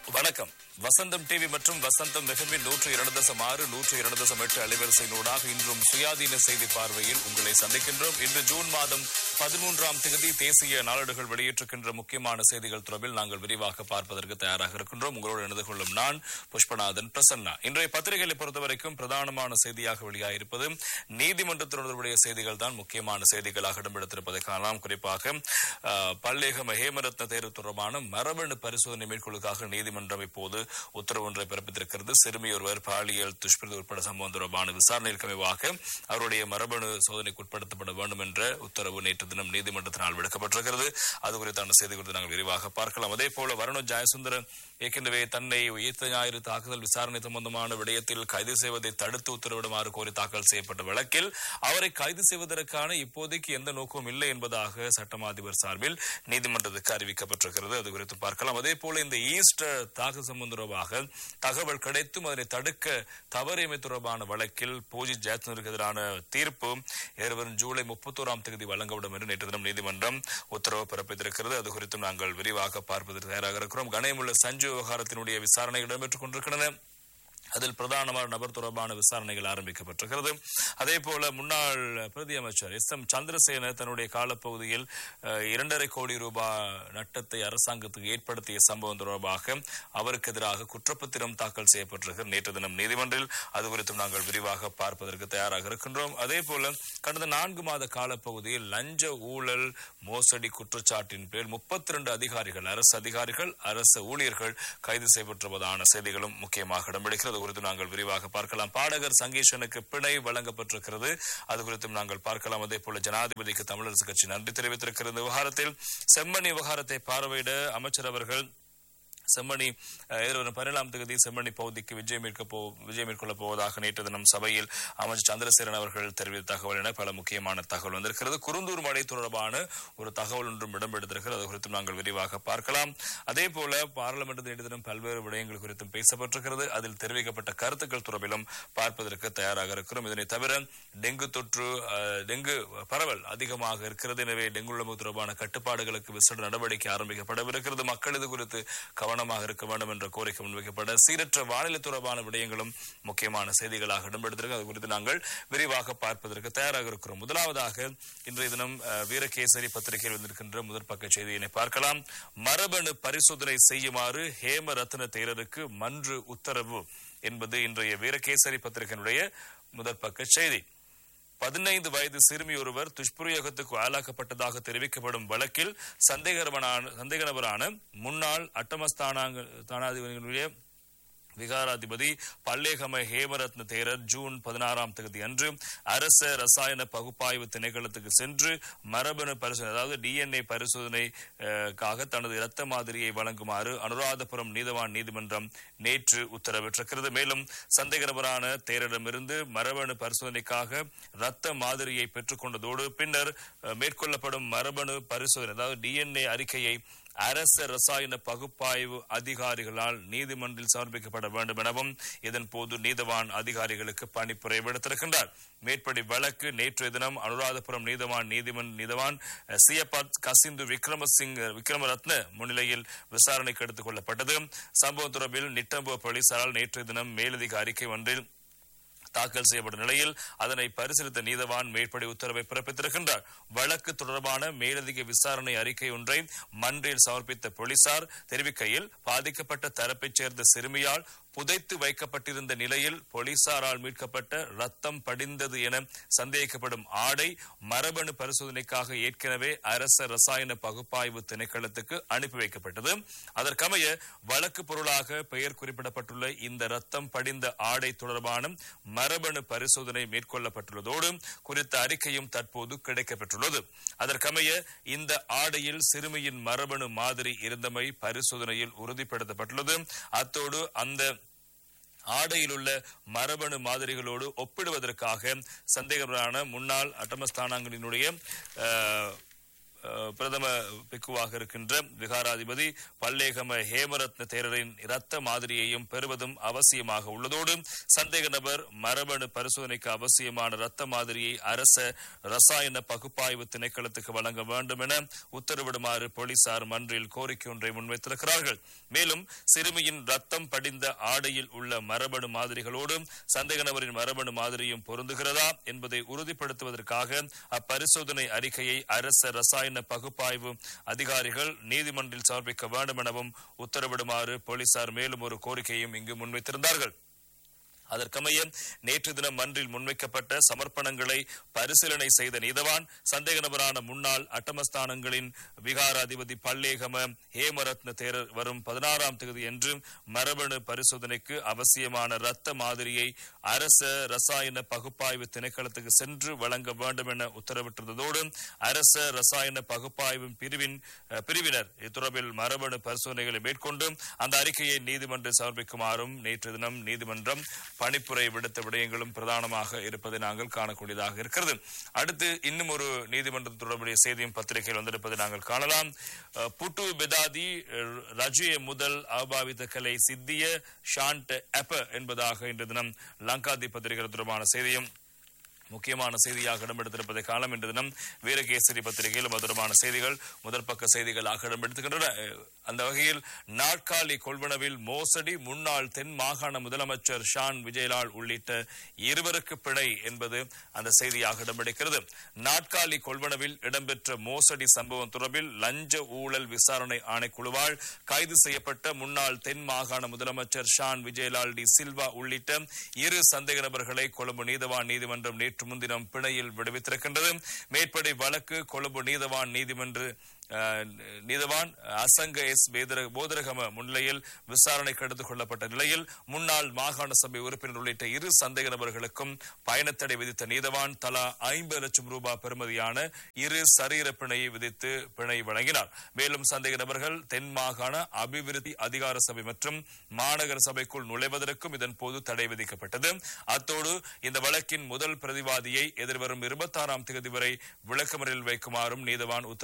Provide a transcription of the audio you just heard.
வணக்கம் வசந்தம் டிவி மற்றும் வசந்தம் மிகமின் நூற்று இரண்டு தசம் ஆறு நூற்று இரண்டு தசம் எட்டு அலைவரிசையினூடாக இன்றும் சுயாதீன செய்தி பார்வையில் உங்களை சந்திக்கின்றோம் இன்று ஜூன் மாதம் பதிமூன்றாம் தேதி தேசிய நாளேடுகள் வெளியிட்டிருக்கின்ற முக்கியமான செய்திகள் தொடர்பில் நாங்கள் விரிவாக பார்ப்பதற்கு தயாராக இருக்கின்றோம் உங்களோடு இணைந்து கொள்ளும் நான் புஷ்பநாதன் பிரசன்னா இன்றைய பத்திரிகைகளை பொறுத்தவரைக்கும் பிரதானமான செய்தியாக வெளியாகிருப்பது நீதிமன்றத்தில் தொடர்புடைய செய்திகள் தான் முக்கியமான செய்திகளாக இடம்பெடுத்திருப்பதை காணலாம் குறிப்பாக அஹ், பல்லேகம ஹேமரத்ன தேர்வு தொடர்பான மரபணு பரிசோதனை மேற்கொள்ளுக்காக நீதிமன்றம் இப்போது உத்தரவு ஒன்றை பிறப்பித்திருக்கிறது சிறுமி ஒருவர் பாலியல் துஷ்பிரதி உட்பட சம்பவம் தொடர்பான விசாரணையில் கமிவாக அவருடைய மரபணு சோதனைக்கு உட்படுத்தப்பட வேண்டும் என்ற உத்தரவு நேற்று தினம் நீதிமன்றத்தினால் விடுக்கப்பட்டிருக்கிறது அது குறித்தான செய்தி குறித்து நாங்கள் விரிவாக பார்க்கலாம் அதே போல வருண ஜெயசுந்தரன் ஏற்கனவே தன்னை ஈர்த்த ஞாயிறு தாக்குதல் விசாரணை சம்பந்தமான விடயத்தில் கைது செய்வதை தடுத்து உத்தரவிடுமாறு கோரி தாக்கல் செய்யப்பட்ட வழக்கில் அவரை கைது செய்வதற்கான இப்போதைக்கு எந்த நோக்கமும் இல்லை என்பதாக சட்டமா அதிபர் சார்பில் நீதிமன்றத்துக்கு அறிவிக்கப்பட்டிருக்கிறது அது குறித்து பார்க்கலாம் அதே போல இந்த ஈஸ்டர் தாக்குதல் சம்பந்தம் தொடர்பாக தகவல் கிடைத்தும் அதனை தடுக்க தவறியமை தொடர்பான வழக்கில் பூஜி ஜெயச்சந்திரனுக்கு எதிரான தீர்ப்பு எதிர்வரும் ஜூலை முப்பத்தோராம் தேதி வழங்கப்படும் என்று நேற்று தினம் நீதிமன்றம் உத்தரவு பிறப்பித்திருக்கிறது அது குறித்தும் நாங்கள் விரிவாக பார்ப்பதற்கு தயாராக இருக்கிறோம் கணேமுள்ள சஞ்சு விவகாரத்தினுடைய விசாரணைகள் இடம்பெற்றுக் கொண்டிருக்கின்றன அதில் பிரதானமான நபர் தொடர்பான விசாரணைகள் ஆரம்பிக்கப்பட்டிருக்கிறது அதே போல முன்னாள் பிரதி அமைச்சர் எஸ் எம் சந்திரசேன தன்னுடைய காலப்பகுதியில் அஹ், இரண்டரை கோடி ரூபாய் நட்டத்தை அரசாங்கத்துக்கு ஏற்படுத்திய சம்பவம் தொடர்பாக அவருக்கு எதிராக குற்றப்பத்திரம் தாக்கல் செய்யப்பட்டிருக்கிறது நேற்று தினம் நீதிமன்றில் அது குறித்தும் நாங்கள் விரிவாக பார்ப்பதற்கு தயாராக இருக்கின்றோம் அதே போல கடந்த நான்கு மாத காலப்பகுதியில் லஞ்ச ஊழல் மோசடி குற்றச்சாட்டின் பேர் முப்பத்தி ரெண்டு அதிகாரிகள் அரசு அதிகாரிகள் அரசு ஊழியர்கள் கைது செய்யப்பட்டிருப்பதான செய்திகளும் முக்கியமாக இடம்பெடுக்கிறது அது குறித்து நாங்கள் விரிவாக பார்க்கலாம் பாடகர் சங்கீஷனுக்கு பிணை வழங்கப்பட்டிருக்கிறது அது குறித்தும் நாங்கள் பார்க்கலாம் அதே போல ஜனாதிபதிக்கு தமிழரசு கட்சி நன்றி தெரிவித்திருக்கிறது இந்த விவகாரத்தில் செம்மணி விவகாரத்தை பார்வையிட அமைச்சர் அவர்கள் செம்மணி அஹ், எதிர்வரும் பதினேழாம் தேதி செம்மணி பகுதிக்கு விஜயம் மேற்க போ விஜயம் மேற்கொள்ளப் போவதாக நேற்று தினம் சபையில் அமைச்சர் சந்திரசேகரன் அவர்கள் தெரிவித்த தகவல் என பல முக்கியமான தகவல் வந்திருக்கிறது குருந்தூர் மழை தொடர்பான ஒரு தகவல் ஒன்றும் இடம்பெடுத்திருக்கிறது அது குறித்தும் நாங்கள் விரிவாக பார்க்கலாம் அதே போல பாராளுமன்றத்தில் நேற்று தினம் பல்வேறு விடயங்கள் குறித்தும் பேசப்பட்டிருக்கிறது அதில் தெரிவிக்கப்பட்ட கருத்துக்கள் தொடர்பிலும் பார்ப்பதற்கு தயாராக இருக்கிறோம் இதனை தவிர டெங்கு தொற்று அஹ், டெங்கு பரவல் அதிகமாக இருக்கிறது எனவே டெங்கு உழவு தொடர்பான கட்டுப்பாடுகளுக்கு விசேட நடவடிக்கை ஆரம்பிக்கப்படவிருக்கிறது மக்கள் இது குறித்து கவனமாக இருக்க வேண்டும் என்ற கோரிக்கை முன்வைக்கப்பட சீரற்ற வானிலை தொடர்பான விடயங்களும் முக்கியமான செய்திகளாக இடம்பெடுத்திருக்கு அது குறித்து நாங்கள் விரிவாக பார்ப்பதற்கு தயாராக இருக்கிறோம் முதலாவதாக இன்றைய தினம் அஹ், வீரகேசரி பத்திரிகையில் வந்திருக்கின்ற முதற் பக்க செய்தியினை பார்க்கலாம் மரபணு பரிசோதனை செய்யுமாறு ஹேம ரத்ன தேரருக்கு மன்று உத்தரவு என்பது இன்றைய வீரகேசரி பத்திரிகையினுடைய முதற் பக்க செய்தி பதினைந்து வயது சிறுமி ஒருவர் துஷ்பிரயோகத்துக்கு ஆளாக்கப்பட்டதாக தெரிவிக்கப்படும் வழக்கில் சந்தேகரவனான சந்தேகநபரான முன்னாள் அட்டமஸ்தானாங்க தானாதிபதிகளுடைய விகாராதிபதி பல்லேகம ஹேமரத்ன தேரர் ஜூன் பதினாறாம் தேதி அன்று அரச ரசாயன பகுப்பாய்வு திணைக்களத்துக்கு சென்று மரபணு பரிசோதனை அதாவது டிஎன்ஏ பரிசோதனைக்காக தனது இரத்த மாதிரியை வழங்குமாறு அனுராதபுரம் நீதவான் நீதிமன்றம் நேற்று உத்தரவிட்டிருக்கிறது மேலும் சந்தேகநபரான தேரரிடமிருந்து மரபணு பரிசோதனைக்காக இரத்த மாதிரியை பெற்றுக்கொண்டதோடு பின்னர் அஹ், மேற்கொள்ளப்படும் மரபணு பரிசோதனை அதாவது டிஎன்ஏ அறிக்கையை அரச ரசாயன பகுப்பாய்வு அதிகாரிகளால் நீதிமன்றில் சமர்ப்பிக்கப்பட வேண்டும் எனவும் இதன் போது நீதவான் அதிகாரிகளுக்கு பணிப்புரை விடுத்திருக்கின்றார் மேற்படி வழக்கு நேற்றைய தினம் அனுராதபுரம் நீதவான் நீதிமன்ற நீதவான் அஹ், சியபாத் கசிந்து விக்ரமசிங் விக்ரமரத்ன முன்னிலையில் விசாரணைக்கு எடுத்துக் கொள்ளப்பட்டது சம்பவம் தொடர்பில் நிட்டம்பு போலீசாரால் நேற்றைய தினம் மேலதிக அறிக்கை ஒன்றில் தாக்கல் செய்யப்பட்ட நிலையில் அதனை பரிசீலித்த நீதவான் மேற்படி உத்தரவை பிறப்பித்திருக்கின்றார் வழக்கு தொடர்பான மேலதிக விசாரணை அறிக்கை ஒன்றை மன்றில் சமர்ப்பித்த போலீசார் தெரிவிக்கையில் பாதிக்கப்பட்ட தரப்பைச் சேர்ந்த சிறுமியால் புதைத்து வைக்கப்பட்டிருந்த நிலையில் போலீசாரால் மீட்கப்பட்ட ரத்தம் படிந்தது என சந்தேகிக்கப்படும் ஆடை மரபணு பரிசோதனைக்காக ஏற்கனவே அரச ரசாயன பகுப்பாய்வு திணைக்களத்துக்கு அனுப்பி வைக்கப்பட்டது அதற்கமைய வழக்கு பொருளாக பெயர் குறிப்பிடப்பட்டுள்ள இந்த ரத்தம் படிந்த ஆடை தொடர்பான மரபணு பரிசோதனை மேற்கொள்ளப்பட்டுள்ளதோடு குறித்த அறிக்கையும் தற்போது கிடைக்கப்பெற்றுள்ளது அதற்கமைய இந்த ஆடையில் சிறுமியின் மரபணு மாதிரி இருந்தமை பரிசோதனையில் உறுதிப்படுத்தப்பட்டுள்ளது அத்தோடு அந்த ஆடையில் உள்ள மரபணு மாதிரிகளோடு ஒப்பிடுவதற்காக சந்தேகமான முன்னாள் அட்டமஸ்தானாங்களினுடைய அஹ், அஹ், பிரதம பிக்குவாக இருக்கின்ற விகாராதிபதி பல்லேகம ஹேமரத்ன தேரரின் இரத்த மாதிரியையும் பெறுவதும் அவசியமாக உள்ளதோடு சந்தேக நபர் மரபணு பரிசோதனைக்கு அவசியமான இரத்த மாதிரியை அரச ரசாயன பகுப்பாய்வு திணைக்களத்துக்கு வழங்க வேண்டும் என உத்தரவிடுமாறு போலீசார் மன்றில் கோரிக்கை ஒன்றை முன்வைத்திருக்கிறார்கள் மேலும் சிறுமியின் ரத்தம் படிந்த ஆடையில் உள்ள மரபணு மாதிரிகளோடு சந்தேக நபரின் மரபணு மாதிரியும் பொருந்துகிறதா என்பதை உறுதிப்படுத்துவதற்காக அப்பரிசோதனை அறிக்கையை அரச ரசாயன பகுப்பாய்வு அதிகாரிகள் நீதிமன்றில் சமர்ப்பிக்க வேண்டும் எனவும் உத்தரவிடுமாறு போலீசார் மேலும் ஒரு கோரிக்கையும் இங்கு முன்வைத்திருந்தார்கள் அதற்கமைய நேற்று தினம் மன்றில் முன்வைக்கப்பட்ட சமர்ப்பணங்களை பரிசீலனை செய்த நீதவான் சந்தேக நபரான முன்னாள் அட்டமஸ்தானங்களின் விகாராதிபதி பல்லேகம ஹேமரத்ன தேரர் வரும் பதினாறாம் தேதி என்று மரபணு பரிசோதனைக்கு அவசியமான இரத்த மாதிரியை அரச ரசாயன பகுப்பாய்வு திணைக்களத்துக்கு சென்று வழங்க வேண்டும் என உத்தரவிட்டிருந்ததோடு அரச ரசாயன பகுப்பாய்வு பிரிவின் அஹ், பிரிவினர் இத்தொடர்பில் மரபணு பரிசோதனைகளை மேற்கொண்டு அந்த அறிக்கையை நீதிமன்றம் சமர்ப்பிக்குமாறும் நேற்று தினம் நீதிமன்றம் பணிப்புரை விடுத்த விடயங்களும் பிரதானமாக இருப்பதை நாங்கள் காணக்கூடியதாக இருக்கிறது அடுத்து இன்னும் ஒரு நீதிமன்றம் தொடர்புடைய செய்தியும் பத்திரிகையில் வந்திருப்பதை நாங்கள் காணலாம் அஹ், புட்டு பெதாதி அஹ், ரஜிய முதல் அபாவித கலை சித்திய ஷாண்ட் அப்ப என்பதாக இன்று தினம் லங்காதி பத்திரிகை தொடர்பான செய்தியும் முக்கியமான செய்தியாக இடம்பெடுத்திருப்பதை காலம் இன்று தினம் வீரகேசரி பத்திரிகையில் மதுரமான செய்திகள் முதல் பக்க செய்திகளாக இடம்பெடுத்துகின்றன அஹ், அந்த வகையில் நாட்காலி கொள்வனவில் மோசடி முன்னாள் தென் மாகாண முதலமைச்சர் ஷான் விஜயலால் உள்ளிட்ட இருவருக்கு பிணை என்பது அந்த செய்தியாக இடம்பெடுக்கிறது நாட்காலி கொள்வனவில் இடம்பெற்ற மோசடி சம்பவம் தொடர்பில் லஞ்ச ஊழல் விசாரணை ஆணைக்குழுவால் கைது செய்யப்பட்ட முன்னாள் தென் மாகாண முதலமைச்சர் ஷான் விஜயலால் டி சில்வா உள்ளிட்ட இரு சந்தேக நபர்களை கொழும்பு நீதவான் நீதிமன்றம் நேற்று முன்தினம் பிணையில் விடுவித்திருக்கின்றது மேற்படி வழக்கு கொழும்பு நீதவான் நீதிமன்ற அஹ், நீதவான் அசங்க எஸ் வேதர போதரகம முன்னிலையில் விசாரணைக்கு எடுத்துக் கொள்ளப்பட்ட நிலையில் முன்னாள் மாகாண சபை உறுப்பினர் உள்ளிட்ட இரு சந்தேக நபர்களுக்கும் பயணத்தடை விதித்த நீதவான் தலா ஐம்பது லட்சம் ரூபாய் பெறுமதியான இரு சரீர பிணையை விதித்து பிணை வழங்கினார் மேலும் சந்தேக நபர்கள் தென் மாகாண அபிவிருத்தி அதிகார சபை மற்றும் மாநகர சபைக்குள் நுழைவதற்கும் இதன் போது தடை விதிக்கப்பட்டது அத்தோடு இந்த வழக்கின் முதல் பிரதிவாதியை எதிர்வரும் இருபத்தாறாம் தேதி வரை விளக்கமறியல் வைக்குமாறும் நீதவான் உத்தரவு